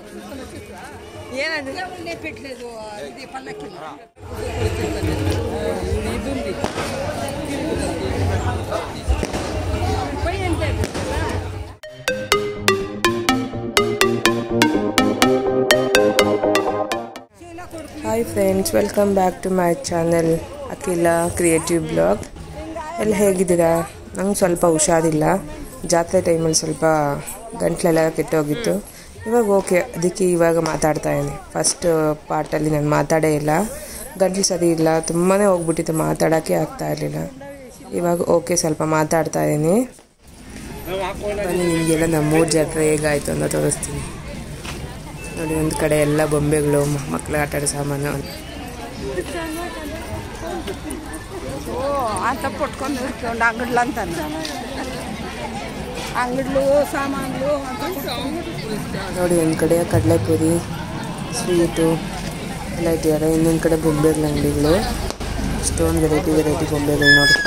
ಏನಂದ್ರೆ ಒಳ್ಳೆ ಪೆಟ್ಲೇದು ಇದು ಪಲ್ಲಕ್ಕಿ ಇದುಂದಿ ಪೈ ಅಂತ ಇರ್ತದಲ್ಲ? ಚೀಲ ಕೊಡ್ತೀನಿ hi friends welcome back to my channel Akhila creative blog ಎಲ್ಲ ಹೇಗಿದ್ದೀರಾ ನಂಗೆ ಸ್ವಲ್ಪ ಹುಷಾರಿಲ್ಲ ಜಾತ್ರೆ ಟೈಮಲ್ಲಿ ಸ್ವಲ್ಪ ಗಂಟ್ಲೆಲ್ಲ ಕೆಟ್ಟೋಗಿತ್ತು ಇವಾಗ ಓಕೆ ಅದಕ್ಕೆ ಇವಾಗ ಮಾತಾಡ್ತಾ ಇದ್ದೀನಿ ಫಸ್ಟ್ ಪಾರ್ಟಲ್ಲಿ ನಾನು ಮಾತಾಡೇ ಇಲ್ಲ ಗಂಟ್ಲು ಸರಿ ಇಲ್ಲ ತುಂಬಾ ಹೋಗ್ಬಿಟ್ಟಿತ್ತು ಮಾತಾಡೋಕ್ಕೆ ಆಗ್ತಾ ಇರಲಿಲ್ಲ ಇವಾಗ ಓಕೆ ಸ್ವಲ್ಪ ಮಾತಾಡ್ತಾ ಇದ್ದೀನಿ ಬನ್ನಿ ನಿಮಗೆಲ್ಲ ನಮ್ಮೂರು ಜಾತ್ರೆ ಹೇಗಾಯಿತು ಅಂತ ತೋರಿಸ್ತೀನಿ ನೋಡಿ ಒಂದು ಕಡೆ ಎಲ್ಲ ಬೊಂಬೆಗಳು ಮಕ್ಕಳ ಆಟ ಆಡೋ ಸಾಮಾನು ಓ ಆತ ಪಟ್ಕೊಂಡು ಇಟ್ಕೊಂಡು ಅಂಗಡ್ಲು ಅಂತಾನೆ ಅಂಗಡ್ಲು ಸಾಮಾನ್ಲು ಅಂತ ಕೊಟ್ಕೊಂಡು ನೋಡಿ ಒಂದು ಕಡೆ ಕಡಲೆಪುರಿ ಸ್ವೀಟು ಎಲ್ಲ ಇಟ್ಟಿದ್ದಾರೆ ಇನ್ನೊಂದು ಕಡೆ ಬೊಂಬೆಗಳ ಅಂಗಡಿಗಳು ಇಷ್ಟೊಂದು ವೆರೈಟಿ ವೆರೈಟಿ ಬೊಂಬೆಗಳು ನೋಡಿ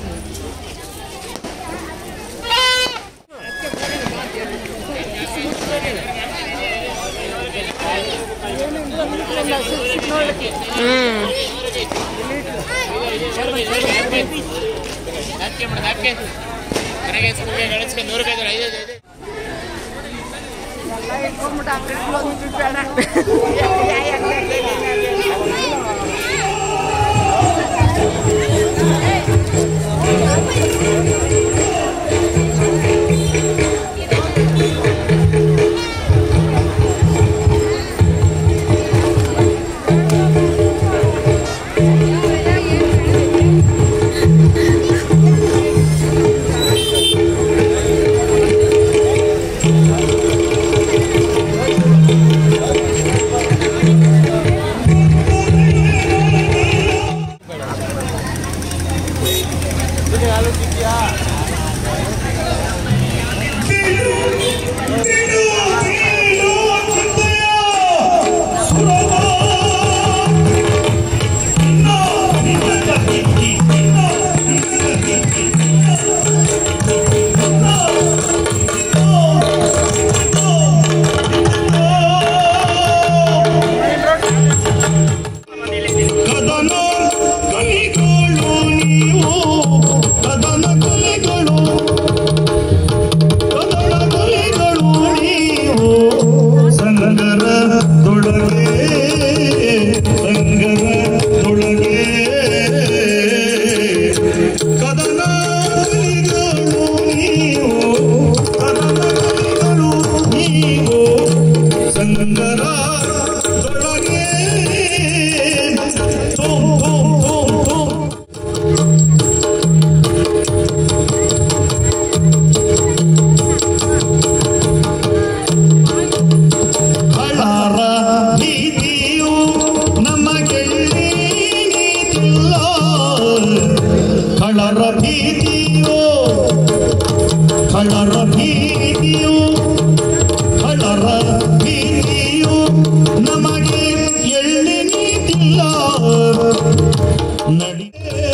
ಎಲ್ಲ ಇಟ್ಕೊಂಡ್ಬಿಟ್ಟು ಅಂಗಡಿಗಳು ಒಂದು ಬೇಡ ಯಾವ ಅಂಗಡಿ ಕದನ ಕಲಿಗಳು ನೀವು ಕದನ ಕಲಿಗಳು ಕದನ ಕಲಿಗಳು ನೀವು ಸಂಗರದೊಳಗೆ ಸಂಗರದೊಳಗೆ ಕದನ ಕಲಿಗಳು ನೀವು ಕದನ ಕಲಿಗಳು ನೀವು ಸಂಗರದೊಳಗೆ Tom, tom, tom, tom. ಕಳರ ಭೀತಿಯು ನಮಗೆಲ್ಲಿ ನೀತಿಲ್ಲ ಕಳರ ಭೀತಿಯು ಕಳರ ಭೀತಿಯು ಕಳರ ಭೀತಿಯು ನಮಗೆ ಎಳ್ಳಿ ನೀತಿಲ್ಲ ನಡಿ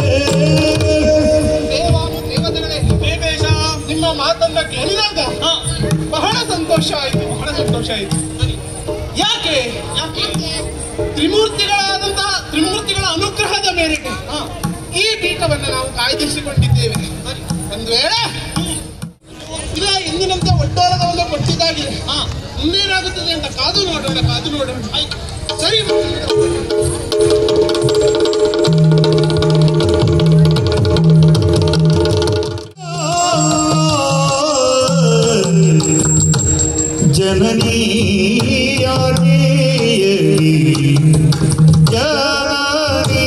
ದೇವಾನು ದೇವತೆಗಳೇ ದೇವೇಶ ನಿಮ್ಮ ಮಾತನ್ನ ಕೇಳಿದಾಗ ಬಹಳ ಸಂತೋಷ ಆಯಿತು ಬಹಳ ಸಂತೋಷ ಆಯಿತು ಯಾಕೆ ಯಾಕೆ ತ್ರಿಮೂರ್ತಿಗಳಾದಂತಹ ತ್ರಿಮೂರ್ತಿಗಳ ಅನುಗ್ರಹದ ಮೇರೆಗೆ ಈ ಪೀಠವನ್ನು ನಾವು ಕಾಯ್ದಿರಿಸಿಕೊಂಡಿದ್ದೇವೆ ಒಂದು ವೇಳೆ ಇಲ್ಲ ಎಂದಿನಂತೆ ಒಡ್ಡೋಲದವನ್ನು ಕೊಟ್ಟಿದ್ದಾಗಿದೆ ಮುಂದೇನಾಗುತ್ತದೆ ಅಂತ ಕಾದು ನೋಡೋಣ ಕಾದು ನೋಡೋಣ ಆಯ್ತು ಸರಿ ಜನನೀಯಾಗೆಯಲಿ ಜನನಿ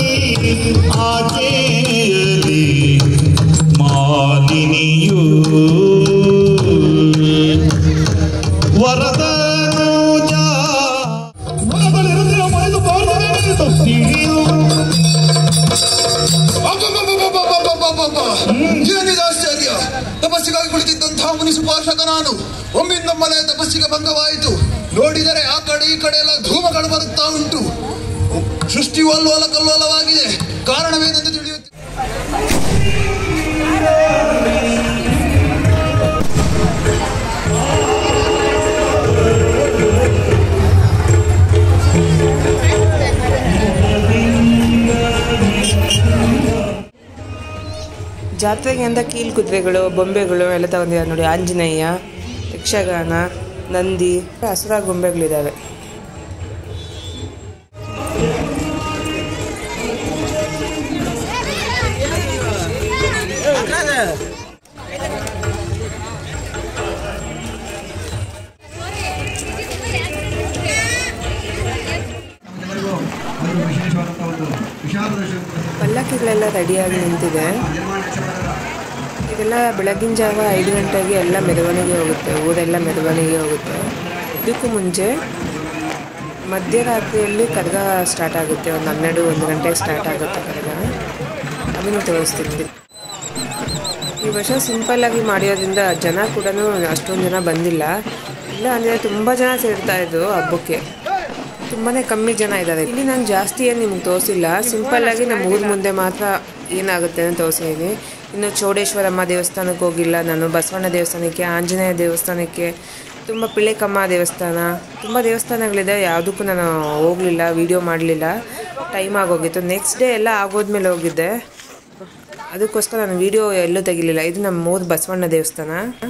ಆಕೆಯಲಿ ಮಾಲಿನಿಯು ವರದನುಜ ಮನದಲ್ಲಿರುತ್ತಿರುವ ಮೈದು ಬಾರ್ದನೆ ತಿಳಿಯು ಏನಿದೆ ಆಶ್ಚರ್ಯ ತಪಸ್ಸಿಗಾಗಿ ಕುಳಿತಿದ್ದಂತಹ ಮುನಿ ಸುಪಾರ್ಶಕ ನಾನು ಒಮ್ಮಿಂದೊಮ್ಮಲೆ ತಪಸ್ಸಿಗೆ ಭಂಗವಾಯಿತು ನೋಡಿದರೆ ಆ ಕಡೆ ಈ ಕಡೆ ಎಲ್ಲ ಧೂಮಗಳು ಬರುತ್ತಾ ಉಂಟು ಸೃಷ್ಟಿಯು ಅಲ್ಲೋಲ ಕಲ್ಲೋಲವಾಗಿದೆ ಕಾರಣವೇನೆಂದು ತಿಳಿಯುತ್ತೆ ಜಾತ್ರೆಗೆ ಅಂತ ಕೀಲು ಕುದುರೆಗಳು ಬೊಂಬೆಗಳು ಎಲ್ಲ ತಗೊಂಡಿದ್ದಾರೆ ನೋಡಿ ಆಂಜನೇಯ ಯಕ್ಷಗಾನ ನಂದಿ ಹಸುರ ಗೊಂಬೆಗಳಿದ್ದಾವೆ ಪಲ್ಲಕ್ಕಿಗಳೆಲ್ಲ ರೆಡಿಯಾಗಿ ನಿಂತಿದೆ ಇದೆಲ್ಲ ಬೆಳಗಿನ ಜಾವ ಐದು ಗಂಟೆಗೆ ಎಲ್ಲ ಮೆರವಣಿಗೆ ಹೋಗುತ್ತೆ ಊರೆಲ್ಲ ಮೆರವಣಿಗೆ ಹೋಗುತ್ತೆ ಇದಕ್ಕೂ ಮುಂಚೆ ಮಧ್ಯರಾತ್ರಿಯಲ್ಲಿ ಕರ್ಗ ಸ್ಟಾರ್ಟ್ ಆಗುತ್ತೆ ಒಂದು ಹನ್ನೆರಡು ಒಂದು ಗಂಟೆಗೆ ಸ್ಟಾರ್ಟ್ ಆಗುತ್ತೆ ಕರ್ಗ ಅದನ್ನು ತೋರಿಸ್ತಿದ್ವಿ ಈ ವರ್ಷ ಸಿಂಪಲ್ಲಾಗಿ ಮಾಡಿರೋದ್ರಿಂದ ಜನ ಕೂಡ ಅಷ್ಟೊಂದು ಜನ ಬಂದಿಲ್ಲ ಇಲ್ಲ ಅಂದರೆ ತುಂಬ ಜನ ಸೇರ್ತಾ ಇದ್ರು ಹಬ್ಬಕ್ಕೆ ತುಂಬಾ ಕಮ್ಮಿ ಜನ ಇದ್ದಾರೆ ಇಲ್ಲಿ ನಾನು ಜಾಸ್ತಿ ಏನು ನಿಮ್ಗೆ ತೋರಿಸಿಲ್ಲ ಸಿಂಪಲ್ಲಾಗಿ ನಮ್ಮ ಊರ ಮುಂದೆ ಮಾತ್ರ ಏನಾಗುತ್ತೆ ಅಂತ ತೋರಿಸಿದ್ದೀನಿ ಇನ್ನು ಚೌಡೇಶ್ವರಮ್ಮ ದೇವಸ್ಥಾನಕ್ಕೆ ಹೋಗಿಲ್ಲ ನಾನು ಬಸವಣ್ಣ ದೇವಸ್ಥಾನಕ್ಕೆ ಆಂಜನೇಯ ದೇವಸ್ಥಾನಕ್ಕೆ ತುಂಬ ಪಿಳ್ಳೆಕಮ್ಮ ದೇವಸ್ಥಾನ ತುಂಬ ದೇವಸ್ಥಾನಗಳಿದೆ ಯಾವುದಕ್ಕೂ ನಾನು ಹೋಗಲಿಲ್ಲ ವೀಡಿಯೋ ಮಾಡಲಿಲ್ಲ ಟೈಮ್ ಆಗೋಗಿತ್ತು ನೆಕ್ಸ್ಟ್ ಡೇ ಎಲ್ಲ ಆಗೋದ್ಮೇಲೆ ಹೋಗಿದ್ದೆ ಅದಕ್ಕೋಸ್ಕರ ನಾನು ವೀಡಿಯೋ ಎಲ್ಲೂ ತೆಗಿಲಿಲ್ಲ ಇದು ನಮ್ಮ ಮೂರು ಬಸವಣ್ಣ ದೇವಸ್ಥಾನ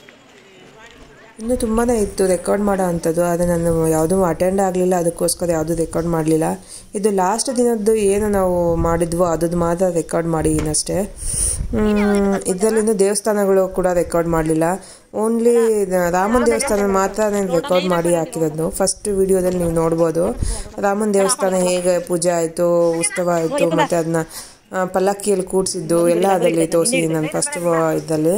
ಇನ್ನೂ ತುಂಬಾ ಇತ್ತು ರೆಕಾರ್ಡ್ ಮಾಡೋ ಅಂಥದ್ದು ಆದರೆ ನಾನು ಯಾವುದೂ ಅಟೆಂಡ್ ಆಗಲಿಲ್ಲ ಅದಕ್ಕೋಸ್ಕರ ಯಾವುದೂ ರೆಕಾರ್ಡ್ ಮಾಡಲಿಲ್ಲ ಇದು ಲಾಸ್ಟ್ ದಿನದ್ದು ಏನು ನಾವು ಮಾಡಿದ್ವೋ ಅದದ್ದು ಮಾತ್ರ ರೆಕಾರ್ಡ್ ಮಾಡಿದ್ದೀನಿ ಅಷ್ಟೇ ಇದರಲ್ಲಿಂದು ದೇವಸ್ಥಾನಗಳು ಕೂಡ ರೆಕಾರ್ಡ್ ಮಾಡಲಿಲ್ಲ ಓನ್ಲಿ ರಾಮನ ದೇವಸ್ಥಾನ ಮಾತ್ರ ನಾನು ರೆಕಾರ್ಡ್ ಮಾಡಿ ಹಾಕಿರೋದು ಫಸ್ಟ್ ವಿಡಿಯೋದಲ್ಲಿ ನೀವು ನೋಡ್ಬೋದು ರಾಮನ ದೇವಸ್ಥಾನ ಹೇಗೆ ಪೂಜೆ ಆಯಿತು ಉತ್ಸವ ಆಯಿತು ಮತ್ತು ಅದನ್ನ ಪಲ್ಲಕ್ಕಿಯಲ್ಲಿ ಕೂಡಿಸಿದ್ದು ಎಲ್ಲ ಅದರಲ್ಲಿ ತೋರಿಸಿದ್ದೀನಿ ನಾನು ಫಸ್ಟ್ ಇದರಲ್ಲಿ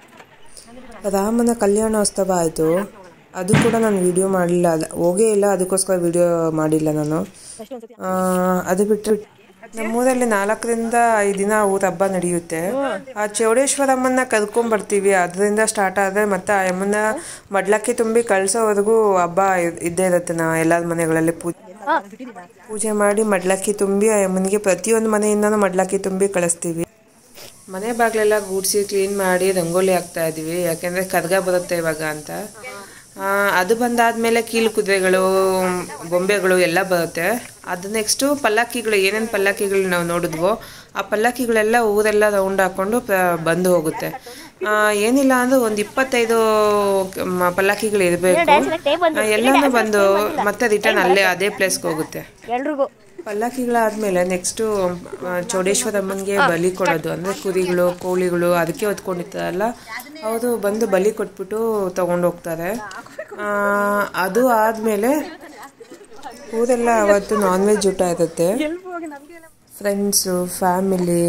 ರಾಮನ ಕಲ್ಯಾಣೋತ್ಸವ ಆಯಿತು ಅದು ಕೂಡ ನಾನು ವಿಡಿಯೋ ಮಾಡಲಿಲ್ಲ ಅದು ಹೋಗೇ ಇಲ್ಲ ಅದಕ್ಕೋಸ್ಕರ ವಿಡಿಯೋ ಮಾಡಿಲ್ಲ ನಾನು ಆ, ಅದು ಬಿಟ್ಟರೆ ನಮ್ಮೂರಲ್ಲಿ ನಾಲ್ಕರಿಂದ ಐದು ದಿನ ಊರ ಹಬ್ಬ ನಡೆಯುತ್ತೆ ಆ ಚೌಡೇಶ್ವರಮ್ಮನ್ನ ಕರ್ಕೊಂಡ್ಬರ್ತೀವಿ ಅದರಿಂದ ಸ್ಟಾರ್ಟ್ ಆದರೆ ಮತ್ತೆ ಆ ಅಮ್ಮನ್ನ ಮಡ್ಲಕ್ಕಿ ತುಂಬಿ ಕಳ್ಸೋವರೆಗೂ ಹಬ್ಬ ಇದ್- ಇದ್ದೇ ಇರುತ್ತೆ ನಾ ಎಲ್ಲರ ಮನೆಗಳಲ್ಲಿ ಪೂಜೆ ಪೂಜೆ ಮಾಡಿ ಮಡ್ಲಕ್ಕಿ ತುಂಬಿ ಆ ಅಮ್ಮನಿಗೆ ಪ್ರತಿಯೊಂದು ಮನೆಯಿಂದನೂ ಮಡ್ಲಕ್ಕಿ ತುಂಬಿ ಕಳಿಸ್ತೀವಿ ಮನೆ ಬಾಗಿಲೆಲ್ಲ ಗೂಡಿಸಿ ಕ್ಲೀನ್ ಮಾಡಿ ರಂಗೋಲಿ ಹಾಕ್ತಾ ಇದೀವಿ ಯಾಕೆಂದರೆ ಕರ್ಗ ಬರುತ್ತೆ ಇವಾಗ ಅಂತ ಆ, ಅದು ಬಂದಾದ್ಮೇಲೆ ಕೀಲು ಕುದುರೆಗಳು ಬೊಂಬೆಗಳು ಎಲ್ಲ ಬರುತ್ತೆ ಅದು ನೆಕ್ಸ್ಟು ಪಲ್ಲಕ್ಕಿಗಳು ಏನೇನು ಪಲ್ಲಕ್ಕಿಗಳು ನಾವು ನೋಡಿದ್ವೋ ಆ ಪಲ್ಲಕ್ಕಿಗಳೆಲ್ಲ ಊರೆಲ್ಲ ರೌಂಡ್ ಹಾಕ್ಕೊಂಡು ಪ್ರ- ಬಂದು ಹೋಗುತ್ತೆ ಆ, ಏನಿಲ್ಲ ಅಂದ್ರೆ ಒಂದು ಇಪ್ಪತ್ತೈದು ಮ- ಪಲ್ಲಕ್ಕಿಗಳು ಇರಬೇಕು ಎಲ್ಲನೂ ಬಂದು ಮತ್ತೆ ರಿಟರ್ನ್ ಅಲ್ಲೇ ಅದೇ ಪ್ಲೇಸ್ಗೆ ಹೋಗುತ್ತೆ ಎಲ್ರಿಗೂ ಪಲ್ಲಕ್ಕಿಗಳಾದ್ಮೇಲೆ ನೆಕ್ಸ್ಟು ಚೌಡೇಶ್ವರಮ್ಮನಿಗೆ ಬಲಿ ಕೊಡೋದು ಅಂದರೆ ಕುರಿಗಳು ಕೋಳಿಗಳು ಅದಕ್ಕೆ ಹೊತ್ಕೊಂಡಿರ್ತಾರಲ್ಲ ಅವರು ಬಂದು ಬಲಿ ಕೊಟ್ಬಿಟ್ಟು ತಗೊಂಡು ಹೋಗ್ತಾರೆ ಆ, ಅದು ಆದಮೇಲೆ ಊರೆಲ್ಲ ಅವತ್ತು ನಾನ್ ವೆಜ್ ಊಟ ಇರುತ್ತೆ ಫ್ರೆಂಡ್ಸು ಫ್ಯಾಮಿಲಿ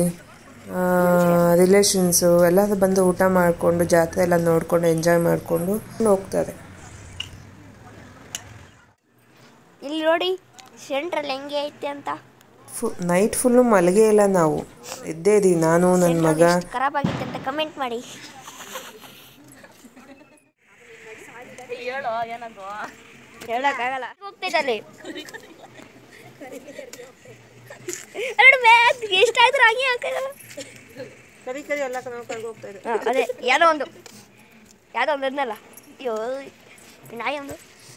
ರಿಲೇಷನ್ಸು ಎಲ್ಲರೂ ಬಂದು ಊಟ ಮಾಡಿಕೊಂಡು ಜಾತ್ರೆ ಎಲ್ಲ ನೋಡಿಕೊಂಡು ಎಂಜಾಯ್ ಮಾಡಿಕೊಂಡು ಹೋಗ್ತಾರೆ ಇಲ್ಲಿ ನೋಡಿ ಸೆಂಟ್ರಲ್ಲಿ ಹೆಂಗೆ ಐತೆ ಅಂತ ಫು ನೈಟ್ ಫುಲ್ಲು ಮಲಗೇ ಇಲ್ಲ ನಾವು ಎದ್ದೇ ಇದೀವಿ ನಾನು ನನ್ನ ಮಗ ಎಷ್ಟು ಖರಾಬ್ ಆಗಿತ್ತು ಅಂತ ಕಮೆಂಟ್ ಮಾಡಿ ಹೇಳಕ್ಕಾಗಲ್ಲ ಹೋಗ್ತಿದ್ದಲ್ಲಿ ಎರಡು ಮ್ಯಾಚ್ ಎಷ್ಟಾದ್ರೂ ಹಂಗೆ ಹಾಕಲ್ಲ ಕರಿ ಕರಿ ಎಲ್ಲ ಹೋಗ್ತಾ ಇದೆ ಹಾ, ಅದೇ ಯಾವುದೋ ಒಂದು ಯಾವುದೋ ಒಂದು ಅಂದಲ್ಲ ಅಯ್ಯೋ ಈ ನಾಯಿ ಒಂದು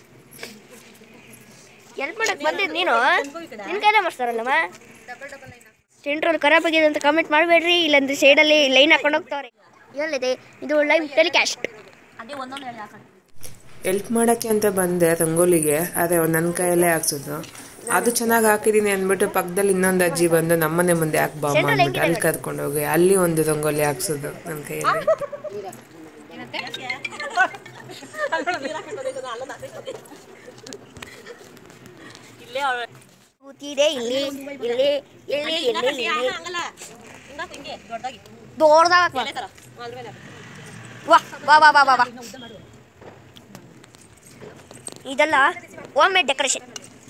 ಎಲ್ಪ್ ಮಾಡಕ್ ಬಂದಿದ್ದು ನೀನು ನಿನ್ ಕೈಲೇ ಮಾಡಿಸ್ತಾರಲ್ಲಮ್ಮ ಸೆಂಟ್ರಲ್ಲಿ ಖರಾಬ್ ಆಗಿದೆ ಅಂತ ಕಮೆಂಟ್ ಮಾಡಬೇಡ್ರಿ ಇಲ್ಲಾಂದ್ರೆ ಸೈಡಲ್ಲಿ ಲೈನ್ ಹಾಕೊಂಡು ಹೋಗ್ತಾವ್ರೆ ಎಲ್ಲಿದೆ ಇದು ಲೈವ್ ಟೆಲಿಕಾಸ್ಟ್ ಅದೇ ಒಂದೊಂದು ಹೇಳಿ ಹಾಕೊಂಡು ಎಲ್ಪ್ ಮಾಡೋಕ್ಕೆ ಅಂತ ಬಂದೆ ರಂಗೋಲಿಗೆ ಆದರೆ ಅವ್ರು ನನ್ನ ಕೈಯಲ್ಲೇ ಹಾಕ್ಸಿದ್ರು ಅದು ಚೆನ್ನಾಗಿ ಹಾಕಿದ್ದೀನಿ ಅಂದ್ಬಿಟ್ಟು ಪಕ್ಕದಲ್ಲಿ ಇನ್ನೊಂದು ಅಜ್ಜಿ ಬಂದು ನಮ್ಮನೆ ಮುಂದೆ ಯಾಕೆ ಬಾಂಬ್ ಅಂದ್ಬಿಟ್ಟು ಅಲ್ಲಿ ಕರ್ಕೊಂಡು ಹೋಗಿ ಅಲ್ಲಿ ಒಂದು ರಂಗೋಲಿ ಹಾಕ್ಸಿದ್ರು ನನ್ನ ಕೈಯಲ್ಲಿ ಕೂತಿದೆ ಇಲ್ಲಿ ಇಲ್ಲಿ ಇಲ್ಲಿ ಇಲ್ಲಿ ಇಲ್ಲಿ ದೊಡ್ಡದಾಗ ವಾ ವಾ ವಾ ವಾ ವಾ ವಾ ಇದೆಲ್ಲ ಹೋಮ್ ಮೇಡ್ ಡೆಕೋರೇಷನ್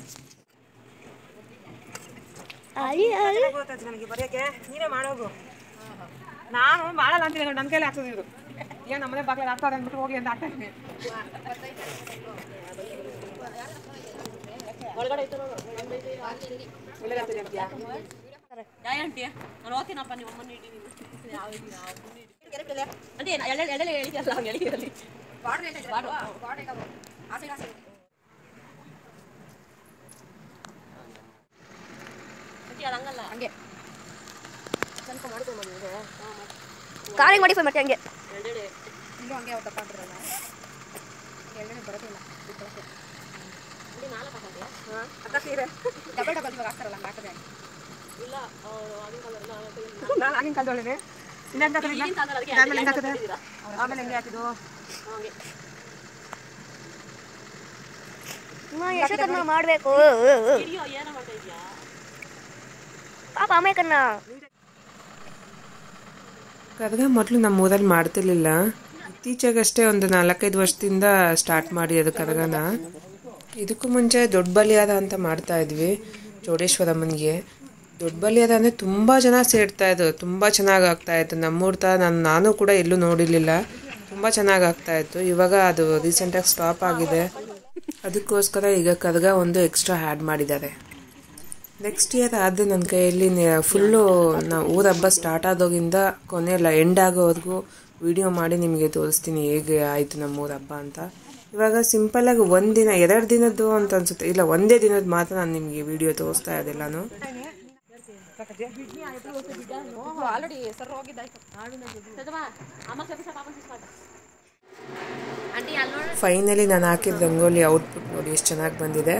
ಅಲ್ಲಿ ಅಲ್ಲಿ ನನಗೆ ಬರೆಯೋಕೆ ನೀನೇ ಮಾಡೋಗು ನಾನು ಮಾಡಲ್ಲ ಅಂತೀನಿ ನನ್ನ ಕೈಲಿ ಹಾಕ್ಸೋದು ಇದು ಏನು ನಮ್ಮನೆ ಬಾಗಿಲು ಹಾಕ್ತಾರೆ ಅಂದ್ಬಿಟ್ಟು ಹೋಗಿ ಅಂತ ಹಾಕ್ತಾ ಇದ್ದೀನಿ ಕಾರಿಗೆ ಮಾಡಿಫೈ ಮಾಡ್ತೀವಿ ಹಂಗೆ ನಾನು ಆಗಿನ ಕಾಲದೊಳಗೆ ಇನ್ನೆಂತ ಆಮೇಲೆ ಹೆಂಗೆ ಹಾಕಿದೆ ಆಮೇಲೆ ಹೆಂಗೆ ಹಾಕಿದ್ದು ಯಶೋಕರ್ನ ಮಾಡಬೇಕು ಪಾಪ ಅಮೇಕನ್ನ ಕರ್ಗ ಮೊದಲು ನಮ್ಮ ಊರಲ್ಲಿ ಮಾಡ್ತಿರ್ಲಿಲ್ಲ ಇತ್ತೀಚೆಗಷ್ಟೇ ಒಂದು ನಾಲ್ಕೈದು ವರ್ಷದಿಂದ ಸ್ಟಾರ್ಟ್ ಮಾಡಿ ಅದು ಕರ್ಗನ ಇದಕ್ಕೂ ಮುಂಚೆ ದೊಡ್ಡ ಬಲಿಯಾದ ಅಂತ ಮಾಡ್ತಾ ಇದ್ವಿ ಚೌಡೇಶ್ವರಮ್ಮನಿಗೆ ದೊಡ್ಡ ಬಲಿಯಾದ ಅಂದರೆ ತುಂಬ ಜನ ಸೇರ್ತಾ ಇದ್ರು ತುಂಬ ಚೆನ್ನಾಗಿ ಆಗ್ತಾ ಇತ್ತು ನಮ್ಮೂರ ಥರ ನಾನು ನಾನು ಕೂಡ ಎಲ್ಲೂ ನೋಡಿರಲಿಲ್ಲ ತುಂಬ ಚೆನ್ನಾಗಿ ಆಗ್ತಾ ಇತ್ತು ಇವಾಗ ಅದು ರೀಸೆಂಟಾಗಿ ಸ್ಟಾಪ್ ಆಗಿದೆ ಅದಕ್ಕೋಸ್ಕರ ಈಗ ಕರ್ಗ ಒಂದು ಎಕ್ಸ್ಟ್ರಾ ಆ್ಯಡ್ ಮಾಡಿದ್ದಾರೆ ನೆಕ್ಸ್ಟ್ ಇಯರ್ ಆದರೆ ನನ್ನ ಕೈಯಲ್ಲಿ ಫುಲ್ಲು ನಾವು ಊರ ಹಬ್ಬ ಸ್ಟಾರ್ಟ್ ಆದೋಗಿಂದ ಕೊನೆಯಲ್ಲ ಎಂಡ್ ಆಗೋವರೆಗೂ ವಿಡಿಯೋ ಮಾಡಿ ನಿಮಗೆ ತೋರಿಸ್ತೀನಿ ಹೇಗೆ ಆಯಿತು ನಮ್ಮ ಊರ ಹಬ್ಬ ಅಂತ ಇವಾಗ ಸಿಂಪಲ್ಲಾಗಿ ಒಂದಿನ ಎರಡು ದಿನದ್ದು ಅಂತ ಅನ್ಸುತ್ತೆ ಇಲ್ಲ ಒಂದೇ ದಿನದ ಮಾತ್ರ ನಾನು ನಿಮಗೆ ವಿಡಿಯೋ ತೋರಿಸ್ತಾ ಇದ್ದೆಲ್ಲಾನು ಫೈನಲಿ ನಾನು ಹಾಕಿದ ರಂಗೋಲಿ ಔಟ್ಪುಟ್ ನೋಡಿ ಎಷ್ಟು ಚೆನ್ನಾಗಿ ಬಂದಿದೆ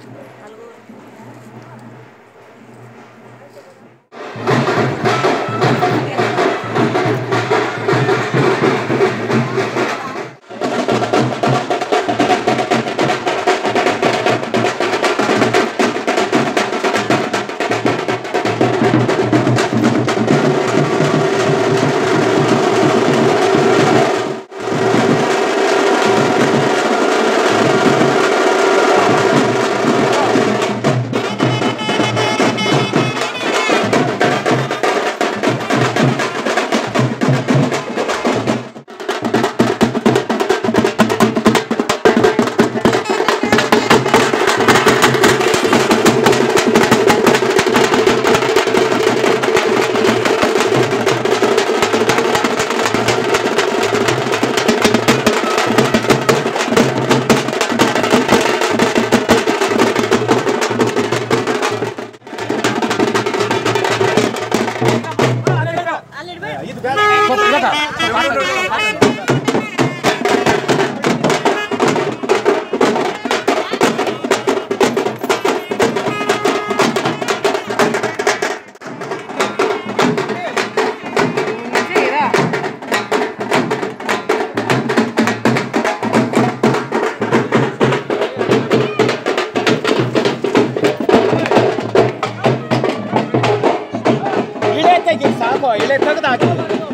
ಇಳೆ ತೆಗಿ ಸಾಕು ಇಳೆ ತೆಗೆದು ಹಾಕಿ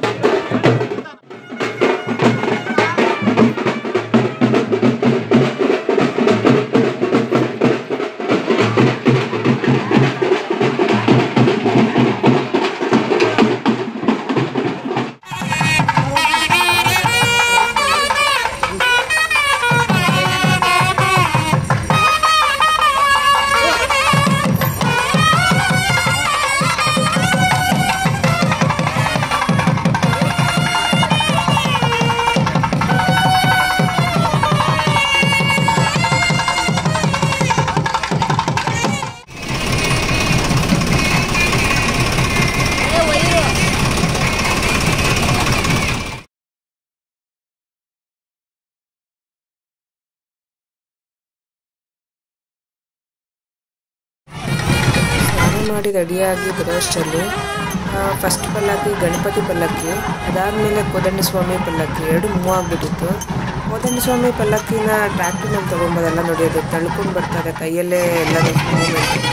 ಸ್ನಾನ ಮಾಡಿ ರೆಡಿಯಾಗಿ ಬರೋಷ್ಟರಲ್ಲಿ ಫಸ್ಟ್ ಪಲ್ಲಕ್ಕಿ ಗಣಪತಿ ಪಲ್ಲಕ್ಕಿ ಅದಾದಮೇಲೆ ಕೋದಂಡ ಸ್ವಾಮಿ ಪಲ್ಲಕ್ಕಿ ಎರಡು ಮೂವ್ ಆಗಿಬಿಟ್ಟಿತ್ತು ಕೋದಂಡ ಸ್ವಾಮಿ ಪಲ್ಲಕ್ಕಿನ ಟ್ರ್ಯಾಕ್ಟರ್ನಲ್ಲಿ ತೊಗೊಂಬೋದೆಲ್ಲ ನೋಡಿ ಅದು ತಳ್ಕೊಂಡು ಬರ್ತಾರೆ ಕೈಯಲ್ಲೇ ಎಲ್ಲ ಮೂವ್ಮೆಂಟ್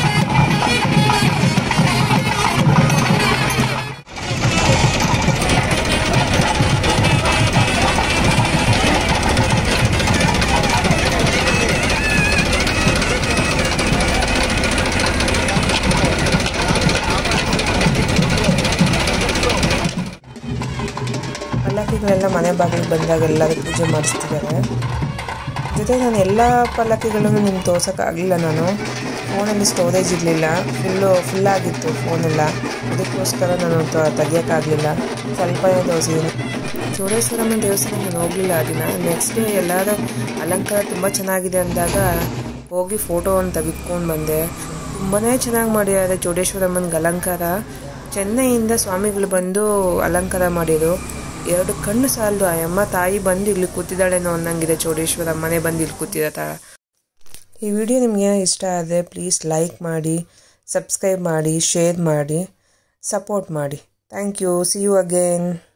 ಪಲ್ಲಕ್ಕಿಗಳೆಲ್ಲ ಮನೆ ಬಾಗಿಲಿಗೆ ಬಂದಾಗ ಎಲ್ಲರೂ ಪೂಜೆ ಮಾಡಿಸ್ತಿದ್ದಾರೆ ಜೊತೆ ನಾನು ಎಲ್ಲ ಪಲ್ಲಕ್ಕಿಗಳನ್ನು ನಿಮ್ಗೆ ತೋರ್ಸೋಕ್ಕಾಗಲಿಲ್ಲ ನಾನು ಫೋನಲ್ಲಿ ಸ್ಟೋರೇಜ್ ಇರಲಿಲ್ಲ ಫುಲ್ಲು ಫುಲ್ಲಾಗಿತ್ತು ಫೋನೆಲ್ಲ ಅದಕ್ಕೋಸ್ಕರ ನಾನು ತ- ತೆಗಿಯೋಕ್ಕಾಗಲಿಲ್ಲ ಸ್ವಲ್ಪನೇ ತೋರಿಸಿದ್ದೀನಿ ಚೌಡೇಶ್ವರಮ್ಮನ ದೇವಸ್ಥಾನ ನಾನು ಹೋಗಲಿಲ್ಲ ಆ ದಿನ ನೆಕ್ಸ್ಟ್ ಡೇ ಎಲ್ಲರ ಅಲಂಕಾರ ತುಂಬ ಚೆನ್ನಾಗಿದೆ ಅಂದಾಗ ಹೋಗಿ ಫೋಟೋವನ್ನು ತೆಗೆದುಕೊಂಡು ಬಂದೆ ತುಂಬಾ ಚೆನ್ನಾಗಿ ಮಾಡಿದ್ದಾರೆ ಚೌಡೇಶ್ವರಮ್ಮನಿಗೆ ಅಲಂಕಾರ ಚೆನ್ನೈಯಿಂದ ಸ್ವಾಮಿಗಳು ಬಂದು ಅಲಂಕಾರ ಮಾಡಿದ್ರು ಎರಡು ಕಣ್ಣು ಸಾಲದು ಆ ಅಮ್ಮ ತಾಯಿ ಬಂದು ಇಲ್ಲಿ ಕೂತಿದ್ದಾಳೇನೋ ಅನ್ನಂಗಿದೆ ಚೌಡೇಶ್ವರ ಅಮ್ಮನೇ ಬಂದು ಇಲ್ಲಿ ಕೂತಿದ ಥರ ಈ ವಿಡಿಯೋ ನಿಮಗೆ ಇಷ್ಟ ಆದರೆ ಪ್ಲೀಸ್ ಲೈಕ್ ಮಾಡಿ ಸಬ್ಸ್ಕ್ರೈಬ್ ಮಾಡಿ ಶೇರ್ ಮಾಡಿ ಸಪೋರ್ಟ್ ಮಾಡಿ thank you see you again